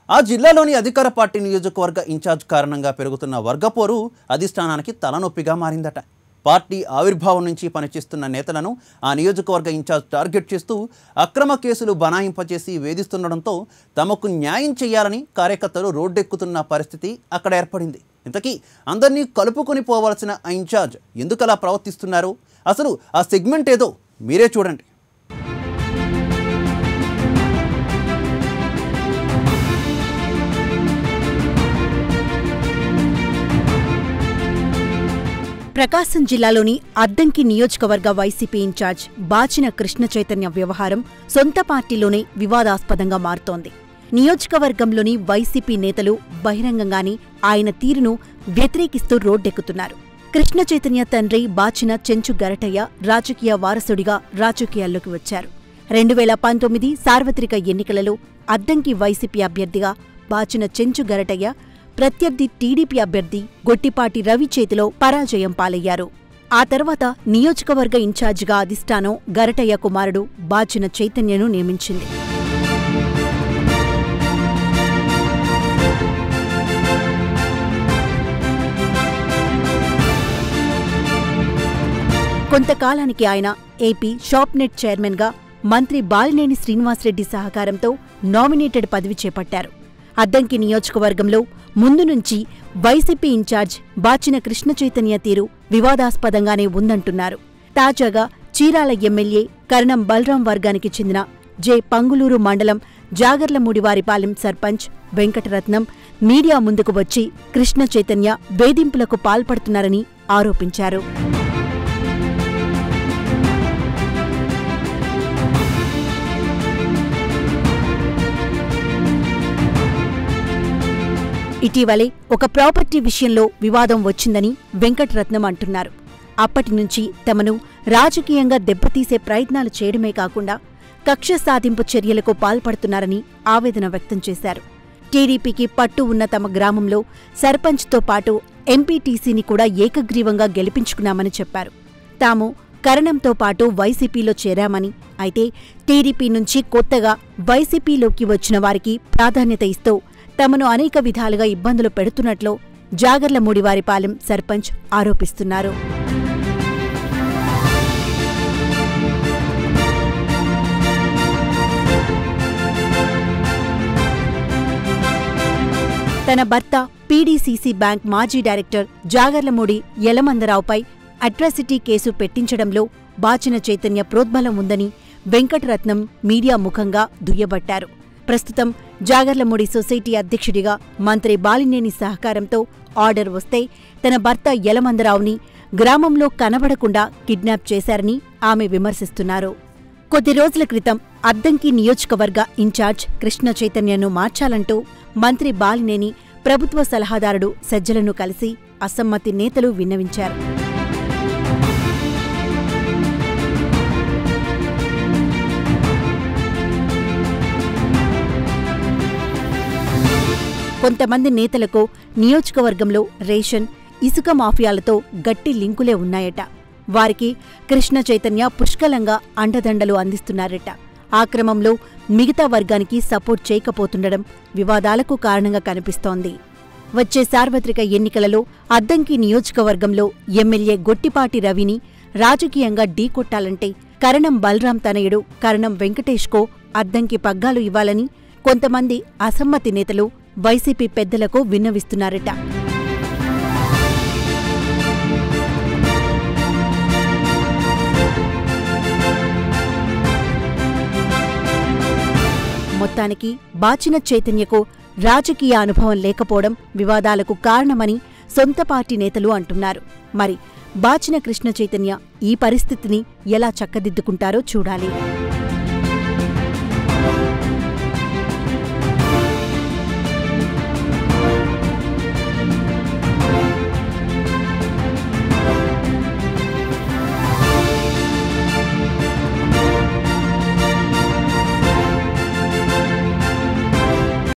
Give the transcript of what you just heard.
ఆ జిల్లాలోని అధికార పార్టీ నియోజకవర్గ ఇన్ఛార్జ్ కారణంగా పెరుగుతున్న వర్గపోరు అధిష్టానానికి తలనొప్పిగా మారిందట పార్టీ ఆవిర్భావం నుంచి పనిచేస్తున్న నేతలను ఆ నియోజకవర్గ ఇన్ఛార్జ్ టార్గెట్ చేస్తూ అక్రమ కేసులు బనాయింపచేసి వేధిస్తుండడంతో తమకు న్యాయం చేయాలని కార్యకర్తలు రోడ్డెక్కుతున్న పరిస్థితి అక్కడ ఏర్పడింది ఇంతకీ అందరినీ కలుపుకొని పోవాల్సిన ఆ ఇన్ఛార్జ్ ఎందుకలా ప్రవర్తిస్తున్నారు అసలు ఆ సెగ్మెంట్ ఏదో మీరే చూడండి ప్రకాశం జిల్లాలోని అద్దంకి నియోజకవర్గ వైసీపీ ఇన్ఛార్జ్ బాచిన కృష్ణ చైతన్య వ్యవహారం సొంత పార్టీలోనే వివాదాస్పదంగా మారుతోంది నియోజకవర్గంలోని వైసీపీ నేతలు బహిరంగంగానే ఆయన తీరును వ్యతిరేకిస్తూ రోడ్డెక్కుతున్నారు కృష్ణ చైతన్య తండ్రి బాచిన చెంచు గరటయ్య రాజకీయ వారసుడిగా రాజకీయాల్లోకి వచ్చారు రెండు వేల పంతొమ్మిది సార్వత్రిక ఎన్నికలలో అద్దంకి వైసీపీ అభ్యర్థిగా బాచిన చెంచు గరటయ్య ప్రత్యర్థి టీడీపీ అభ్యర్థి గొట్టిపాటి రవి చేతిలో పరాజయం పాలయ్యారు ఆ తర్వాత నియోజకవర్గ ఇన్ఛార్జిగా అధిష్టానం గరటయ్య కుమారుడు బాచిన చైతన్యను నియమించింది కొంతకాలానికి ఆయన ఏపీ షాప్నెట్ చైర్మన్గా మంత్రి బాలినేని శ్రీనివాసరెడ్డి సహకారంతో నామినేటెడ్ పదవి చేపట్టారు అద్దంకి నియోజకవర్గంలో ముందు నుంచి వైసీపీ ఇన్ఛార్జ్ బాచిన కృష్ణ చైతన్య తీరు వివాదాస్పదంగానే ఉందంటున్నారు తాజాగా చీరాల ఎమ్మెల్యే కరణం బలరాం వర్గానికి చెందిన జె పంగులూరు మండలం జాగర్లమూడివారిపాలెం సర్పంచ్ వెంకటరత్నం మీడియా ముందుకు వచ్చి కృష్ణ చైతన్య వేధింపులకు పాల్పడుతున్నారని ఆరోపించారు ఇటీవలే ఒక ప్రాపర్టీ విషయంలో వివాదం వచ్చిందని వెంకటరత్నం అంటున్నారు అప్పటి నుంచి తమను రాజకీయంగా దెబ్బతీసే ప్రయత్నాలు చేయడమే కాకుండా కక్ష సాధింపు చర్యలకు పాల్పడుతున్నారని ఆవేదన వ్యక్తం చేశారు టీడీపీకి పట్టు ఉన్న తమ గ్రామంలో సర్పంచ్తో పాటు ఎంపీటీసీని కూడా ఏకగ్రీవంగా గెలిపించుకున్నామని చెప్పారు తాము కరణంతో పాటు వైసీపీలో చేరామని అయితే టీడీపీ నుంచి కొత్తగా వైసీపీలోకి వచ్చిన వారికి ప్రాధాన్యత ఇస్తూ తమను అనేక విధాలుగా ఇబ్బందులు పెడుతున్నట్లు జాగర్లమూడివారిపాలెం సర్పంచ్ ఆరోపిస్తున్నారు తన భర్త పీడీసీసీ బ్యాంక్ మాజీ డైరెక్టర్ జాగర్లమూడి యలమందరావుపై అట్రాసిటీ కేసు పెట్టించడంలో బాచిన చైతన్య ప్రోద్బలం ఉందని వెంకటరత్నం మీడియా ముఖంగా దుయ్యబట్టారు ప్రస్తుతం జాగర్లమూడి సొసైటీ అధ్యక్షుడిగా మంత్రి బాలినేని సహకారంతో ఆర్డర్ వస్తే తన భర్త యలమందరావుని గ్రామంలో కనబడకుండా కిడ్నాప్ చేశారని ఆమె విమర్శిస్తున్నారు కొద్ది రోజుల క్రితం అద్దంకి నియోజకవర్గ ఇన్ఛార్జ్ కృష్ణ చైతన్యను మార్చాలంటూ మంత్రి బాలినేని ప్రభుత్వ సలహాదారుడు సజ్జలను కలిసి అసమ్మతి నేతలు విన్నవించారు కొంతమంది నేతలకు నియోజకవర్గంలో రేషన్ ఇసుక మాఫియాలతో గట్టి లింకులే ఉన్నాయట వారికి కృష్ణ చైతన్య పుష్కలంగా అండదండలు అందిస్తున్నారట ఆ క్రమంలో మిగతా వర్గానికి సపోర్ట్ చేయకపోతుండడం వివాదాలకు కారణంగా కనిపిస్తోంది వచ్చే సార్వత్రిక ఎన్నికలలో అద్దంకి నియోజకవర్గంలో ఎమ్మెల్యే గొట్టిపాటి రవిని రాజకీయంగా ఢీకొట్టాలంటే కరణం బలరాం తనయుడు కరణం వెంకటేష్కో అద్దంకి పగ్గాలు ఇవ్వాలని కొంతమంది అసమ్మతి నేతలు వైసీపీ పెద్దలకు విన్నవిస్తున్నారట మొత్తానికి బాచిన చైతన్యకు రాజకీయ అనుభవం లేకపోవడం వివాదాలకు కారణమని సొంత పార్టీ నేతలు అంటున్నారు మరి బాచిన కృష్ణ చైతన్య ఈ పరిస్థితిని ఎలా చక్కదిద్దుకుంటారో చూడాలి